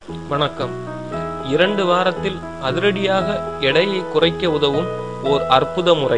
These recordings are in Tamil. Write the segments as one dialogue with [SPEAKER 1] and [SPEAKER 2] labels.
[SPEAKER 1] வணக்கம் இரண்டு வாரத்தில் அதிரடியாக எடையை குறைக்க உதவும் ஓர் அற்புத முறை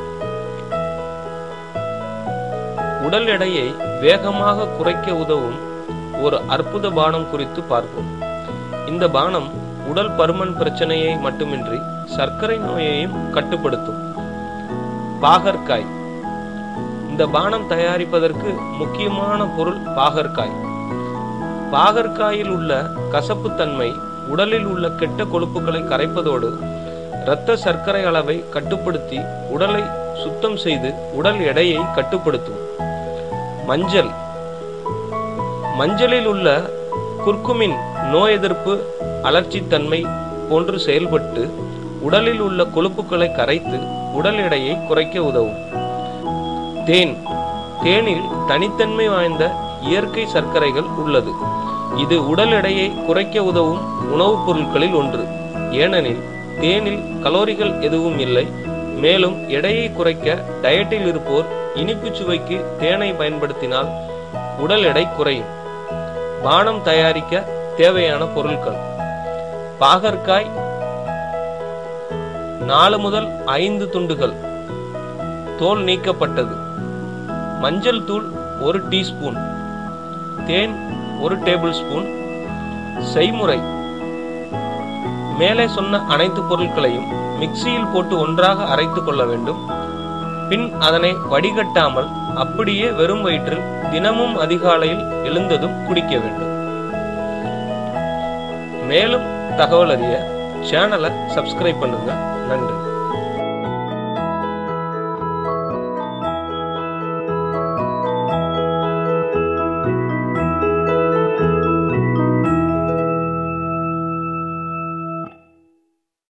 [SPEAKER 1] உடல் எடையை வேகமாக குறைக்க உதவும் ஒரு அற்புத பானம் குறித்து பார்ப்போம் இந்த பானம் உடல் பருமன் பிரச்சனையை மட்டுமின்றி சர்க்கரை நோயையும் கட்டுப்படுத்தும் பாகற்காய் இந்த பானம் தயாரிப்பதற்கு முக்கியமான பொருள் பாகற்காய் பாகற்காயில் உள்ள கசப்புத்தன்மை உடலில் உள்ள கெட்ட கொழுப்புகளை கரைப்பதோடு இரத்த சர்க்கரை அளவை கட்டுப்படுத்தி உடலை சுத்தம் செய்து உடல் எடையை கட்டுப்படுத்தும் மஞ்சள் மஞ்சளில் உள்ள குர்குமின் நோய் எதிர்ப்பு அலர்ச்சித்தன்மை போன்று செயல்பட்டு உடலில் உள்ள கொழுப்புகளை கரைத்து உடல் எடையை குறைக்க உதவும் தேன் தேனில் தனித்தன்மை வாய்ந்த இயற்கை சர்க்கரைகள் உள்ளது இது உடல் எடையை குறைக்க உதவும் உணவுப் பொருட்களில் ஒன்று ஏனெனில் தேனில் கலோரிகள் எதுவும் இல்லை மேலும் எடையை குறைக்க டயட்டில் இருப்போர் இனிப்பு சுவைக்கு தேனை பயன்படுத்தினால் உடல் எடை குறையும் பானம் தயாரிக்க தேவையான பொருட்கள் பாகற்காய் நாலு முதல் ஐந்து துண்டுகள் தோல் நீக்கப்பட்டது மஞ்சள் தூள் ஒரு டீஸ்பூன் தேன் ஒரு டேபிள் ஸ்பூன் செய்முறை மேலே சொன்ன அனைத்து பொருட்களையும் மிக்சியில் போட்டு ஒன்றாக அரைத்துக் கொள்ள வேண்டும் பின் அதனை வடிகட்டாமல் அப்படியே வெறும் வயிற்றில் தினமும் அதிகாலையில் எழுந்ததும் குடிக்க வேண்டும் மேலும் தகவல் அறிய சேனலை சப்ஸ்கிரைப் பண்ணுங்க நன்றி